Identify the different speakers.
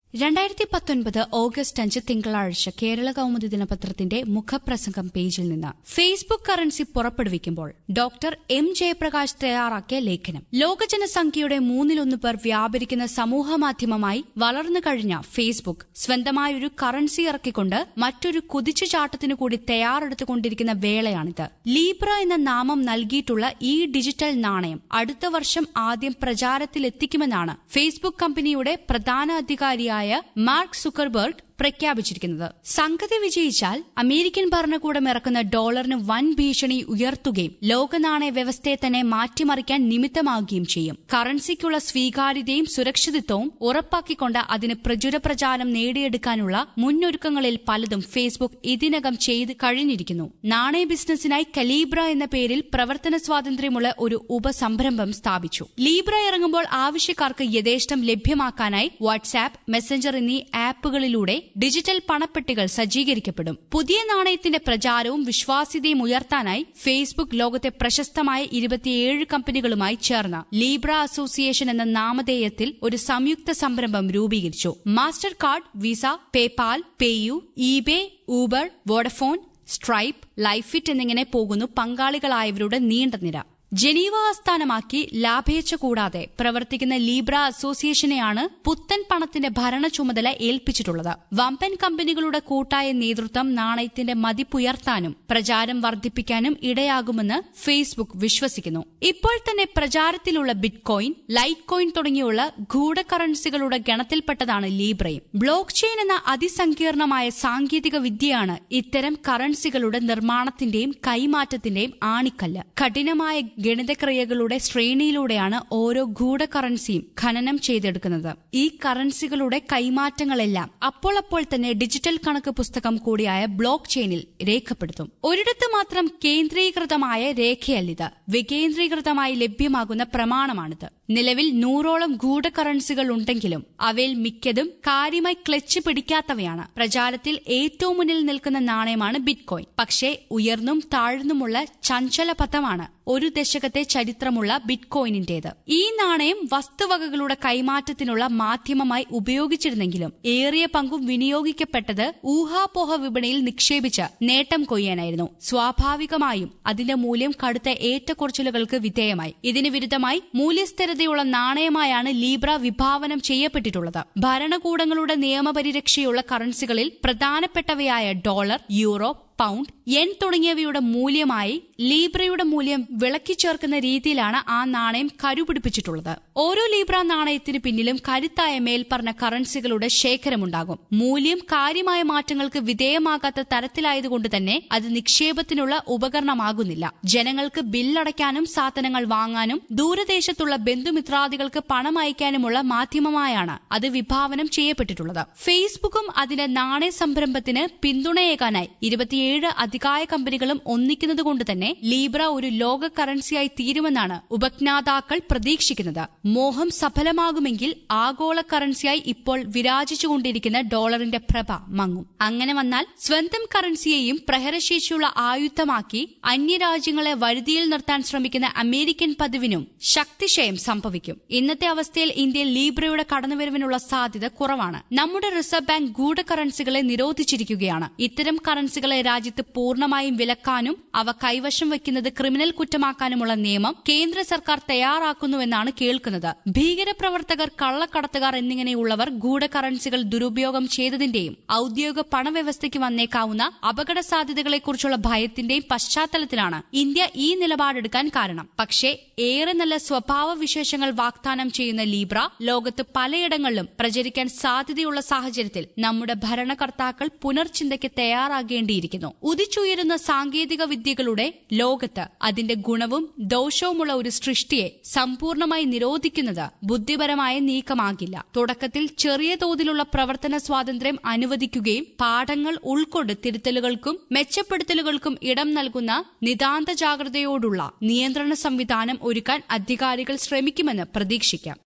Speaker 1: രണ്ടായിരത്തി പത്തൊൻപത് ഓഗസ്റ്റ് അഞ്ച് തിങ്കളാഴ്ച കേരള കൗമുദി ദിനപത്രത്തിന്റെ മുഖപ്രസംഗം പേജിൽ നിന്ന് ഫേസ്ബുക്ക് കറൻസി പുറപ്പെടുവിക്കുമ്പോൾ ഡോക്ടർ എം ജയപ്രകാശ് തയ്യാറാക്കിയ ലേഖനം ലോകജനസംഖ്യയുടെ മൂന്നിലൊന്ന് പേർ വ്യാപരിക്കുന്ന സമൂഹമാധ്യമമായി വളർന്നു കഴിഞ്ഞ ഫേസ്ബുക്ക് സ്വന്തമായൊരു കറൻസി ഇറക്കിക്കൊണ്ട് മറ്റൊരു കുതിച്ചുചാട്ടത്തിനു കൂടി തയ്യാറെടുത്തുകൊണ്ടിരിക്കുന്ന വേളയാണിത് ലീബ്ര എന്ന നാമം നൽകിയിട്ടുള്ള ഈ ഡിജിറ്റൽ നാണയം അടുത്ത വർഷം ആദ്യം പ്രചാരത്തിലെത്തിക്കുമെന്നാണ് ഫേസ്ബുക്ക് കമ്പനിയുടെ പ്രധാന അധികാരിയായ മാർക്ക് സുക്കർബർഗ് പ്രഖ്യാപിച്ചിരിക്കുന്നത് സംഗതി വിജയിച്ചാൽ അമേരിക്കൻ ഭരണകൂടം ഇറക്കുന്ന ഡോളറിന് വൻ ഭീഷണി ഉയർത്തുകയും ലോകനാണയ വ്യവസ്ഥയെ തന്നെ മാറ്റിമറിക്കാൻ നിമിത്തമാവുകയും ചെയ്യും കറൻസിക്കുള്ള സ്വീകാര്യതയും സുരക്ഷിതത്വവും ഉറപ്പാക്കിക്കൊണ്ട് അതിന് പ്രചുര പ്രചാരം നേടിയെടുക്കാനുള്ള മുന്നൊരുക്കങ്ങളിൽ പലതും ഫേസ്ബുക്ക് ഇതിനകം ചെയ്ത് കഴിഞ്ഞിരിക്കുന്നു നാണയ ബിസിനസിനായി കലീബ്ര എന്ന പേരിൽ പ്രവർത്തന സ്വാതന്ത്ര്യമുള്ള ഒരു ഉപസംരംഭം സ്ഥാപിച്ചു ലീബ്ര ഇറങ്ങുമ്പോൾ ആവശ്യക്കാർക്ക് യഥേഷ്ടം ലഭ്യമാക്കാനായി വാട്സാപ്പ് മെസ്സഞ്ചർ എന്നീ ആപ്പുകളിലൂടെ ഡിജിറ്റൽ പണപ്പെട്ടികൾ സജ്ജീകരിക്കപ്പെടും പുതിയ നാണയത്തിന്റെ പ്രചാരവും വിശ്വാസ്യതയും ഉയർത്താനായി ഫേസ്ബുക്ക് ലോകത്തെ പ്രശസ്തമായ ഇരുപത്തിയേഴ് കമ്പനികളുമായി ചേർന്ന് ലീബ്ര അസോസിയേഷൻ എന്ന നാമധേയത്തിൽ ഒരു സംയുക്ത സംരംഭം രൂപീകരിച്ചു master card Visa PayPal PayU eBay Uber Vodafone Stripe Lyft എന്നിങ്ങനെ പോകുന്നു പങ്കാളികളായവരുടെ നീണ്ട നിര ജനീവ ആസ്ഥാനമാക്കി ലാഭേച്ഛ കൂടാതെ പ്രവർത്തിക്കുന്ന ലീബ്ര അസോസിയേഷനെയാണ് പുത്തൻ പണത്തിന്റെ ഭരണ ചുമതല ഏൽപ്പിച്ചിട്ടുള്ളത് വമ്പൻ കമ്പനികളുടെ കൂട്ടായ നേതൃത്വം നാണയത്തിന്റെ മതിപ്പുയർത്താനും പ്രചാരം വർദ്ധിപ്പിക്കാനും ഇടയാകുമെന്ന് ഫേസ്ബുക്ക് വിശ്വസിക്കുന്നു ഇപ്പോൾ തന്നെ പ്രചാരത്തിലുള്ള ബിറ്റ്കോയിൻ ലൈറ്റ് കോയിൻ തുടങ്ങിയുള്ള ഗൂഢകറൻസികളുടെ ഗണത്തിൽപ്പെട്ടതാണ് ലീബ്രയും ബ്ലോക്ക് ചെയിൻ എന്ന അതിസങ്കീർണമായ സാങ്കേതിക വിദ്യയാണ് ഇത്തരം കറൻസികളുടെ നിർമ്മാണത്തിന്റെയും കൈമാറ്റത്തിന്റെയും ആണിക്കല്ല് കഠിനമായ ഗണിതക്രിയകളുടെ ശ്രേണിയിലൂടെയാണ് ഓരോ ഗൂഢകറൻസിയും ഖനനം ചെയ്തെടുക്കുന്നത് ഈ കറൻസികളുടെ കൈമാറ്റങ്ങളെല്ലാം അപ്പോൾ അപ്പോൾ തന്നെ ഡിജിറ്റൽ കണക്ക് പുസ്തകം കൂടിയായ ബ്ലോക്ക് ചെയിനിൽ രേഖപ്പെടുത്തും ഒരിടത്ത് മാത്രം കേന്ദ്രീകൃതമായ രേഖയല്ലിത് വികേന്ദ്രീകൃതമായി ലഭ്യമാകുന്ന പ്രമാണമാണിത് നിലവിൽ നൂറോളം ഗൂഢകറൻസികൾ ഉണ്ടെങ്കിലും അവയിൽ മിക്കതും കാര്യമായി ക്ലച്ച് പിടിക്കാത്തവയാണ് പ്രചാരത്തിൽ ഏറ്റവും മുന്നിൽ നിൽക്കുന്ന നാണയമാണ് ബിറ്റ്കോയിൻ പക്ഷേ ഉയർന്നും താഴ്ന്നുമുള്ള ചഞ്ചലപഥമാണ് ഒരു ദശകത്തെ ചരിത്രമുള്ള ബിറ്റ്കോയിനിന്റേത് ഈ നാണയം വസ്തുവകകളുടെ കൈമാറ്റത്തിനുള്ള മാധ്യമമായി ഉപയോഗിച്ചിരുന്നെങ്കിലും ഏറിയ പങ്കും വിനിയോഗിക്കപ്പെട്ടത് ഊഹാപോഹ വിപണിയിൽ നിക്ഷേപിച്ച് നേട്ടം കൊയ്യാനായിരുന്നു സ്വാഭാവികമായും അതിന്റെ മൂല്യം കടുത്ത ഏറ്റക്കുറച്ചിലുകൾക്ക് വിധേയമായി ഇതിന് വിരുദ്ധമായി മൂല്യസ്ഥിരതയുള്ള നാണയമായാണ് ലീബ്ര വിഭാവനം ചെയ്യപ്പെട്ടിട്ടുള്ളത് ഭരണകൂടങ്ങളുടെ നിയമപരിരക്ഷയുള്ള കറൻസികളിൽ പ്രധാനപ്പെട്ടവയായ ഡോളർ യൂറോ പൗണ്ട് യെൻ തുടങ്ങിയവയുടെ മൂല്യമായി ലീബ്രയുടെ മൂല്യം വിളക്കി ചേർക്കുന്ന രീതിയിലാണ് ആ നാണയം കരുപിടിപ്പിച്ചിട്ടുള്ളത് ഓരോ ലീബ്ര നാണയത്തിന് പിന്നിലും കരുത്തായ മേൽപ്പറഞ്ഞ കറൻസികളുടെ ശേഖരമുണ്ടാകും മൂല്യം കാര്യമായ മാറ്റങ്ങൾക്ക് വിധേയമാകാത്ത തരത്തിലായതുകൊണ്ട് തന്നെ അത് നിക്ഷേപത്തിനുള്ള ഉപകരണമാകുന്നില്ല ജനങ്ങൾക്ക് ബില്ലടയ്ക്കാനും സാധനങ്ങൾ വാങ്ങാനും ദൂരദേശത്തുള്ള ബന്ധുമിത്രാദികൾക്ക് പണം അയക്കാനുമുള്ള മാധ്യമമായാണ് അത് വിഭാവനം ചെയ്യപ്പെട്ടിട്ടുള്ളത് ഫേസ്ബുക്കും അതിന്റെ നാണയ സംരംഭത്തിന് പിന്തുണയേകാനായി ഇരുപത്തിയേഴ് അധികായ കമ്പനികളും ഒന്നിക്കുന്നതുകൊണ്ട് തന്നെ ലീബ്ര ഒരു ലോക കറൻസിയായി തീരുമെന്നാണ് ഉപജ്ഞാതാക്കൾ പ്രതീക്ഷിക്കുന്നത് മോഹം സഫലമാകുമെങ്കിൽ ആഗോള കറൻസിയായി ഇപ്പോൾ വിരാജിച്ചുകൊണ്ടിരിക്കുന്ന ഡോളറിന്റെ പ്രഭ മങ്ങും അങ്ങനെ വന്നാൽ സ്വന്തം കറൻസിയെയും പ്രഹരശേഷിയുള്ള ആയുധമാക്കി അന്യരാജ്യങ്ങളെ വരുതിയിൽ നിർത്താൻ ശ്രമിക്കുന്ന അമേരിക്കൻ പതിവിനും ശക്തിക്ഷയം സംഭവിക്കും ഇന്നത്തെ അവസ്ഥയിൽ ഇന്ത്യയിൽ ലീബ്രയുടെ കടന്നുവരവിനുള്ള സാധ്യത കുറവാണ് നമ്മുടെ റിസർവ് ബാങ്ക് ഗൂഢകറൻസികളെ നിരോധിച്ചിരിക്കുകയാണ് ഇത്തരം കറൻസികളെ രാജ്യത്ത് പൂർണ്ണമായും വിലക്കാനും അവ കൈവശം വയ്ക്കുന്നത് ക്രിമിനൽ കുറ്റമാക്കാനുമുള്ള നിയമം കേന്ദ്ര സർക്കാർ തയ്യാറാക്കുന്നുവെന്നാണ് കേൾക്കുന്നത് ഭീകരപ്രവർത്തകർ കള്ളക്കടത്തുകാർ എന്നിങ്ങനെയുള്ളവർ ഗൂഢകറൻസികൾ ദുരുപയോഗം ചെയ്തതിന്റെയും ഔദ്യോഗിക പണവ്യവസ്ഥയ്ക്ക് വന്നേക്കാവുന്ന അപകട സാധ്യതകളെക്കുറിച്ചുള്ള ഭയത്തിന്റെയും പശ്ചാത്തലത്തിലാണ് ഇന്ത്യ ഈ നിലപാടെടുക്കാൻ കാരണം പക്ഷേ ഏറെ നല്ല സ്വഭാവ വിശേഷങ്ങൾ വാഗ്ദാനം ചെയ്യുന്ന ലീബ്ര ലോകത്ത് പലയിടങ്ങളിലും പ്രചരിക്കാൻ സാധ്യതയുള്ള സാഹചര്യത്തിൽ നമ്മുടെ ഭരണകർത്താക്കൾ പുനർചിന്തയ്ക്ക് തയ്യാറാകേണ്ടിയിരിക്കുന്നു ഉദിച്ചുയരുന്ന സാങ്കേതിക വിദ്യകളുടെ ലോകത്ത് അതിന്റെ ഗുണവും ദോഷവുമുള്ള ഒരു സൃഷ്ടിയെ സമ്പൂർണമായി നിരോധിക്കുന്നത് ബുദ്ധിപരമായ നീക്കമാകില്ല തുടക്കത്തിൽ ചെറിയ തോതിലുള്ള പ്രവർത്തന സ്വാതന്ത്ര്യം അനുവദിക്കുകയും പാഠങ്ങൾ ഉൾക്കൊണ്ട് തിരുത്തലുകൾക്കും മെച്ചപ്പെടുത്തലുകൾക്കും ഇടം നൽകുന്ന നിതാന്ത ജാഗ്രതയോടുള്ള നിയന്ത്രണ സംവിധാനം ഒരുക്കാൻ അധികാരികൾ ശ്രമിക്കുമെന്ന് പ്രതീക്ഷിക്കാം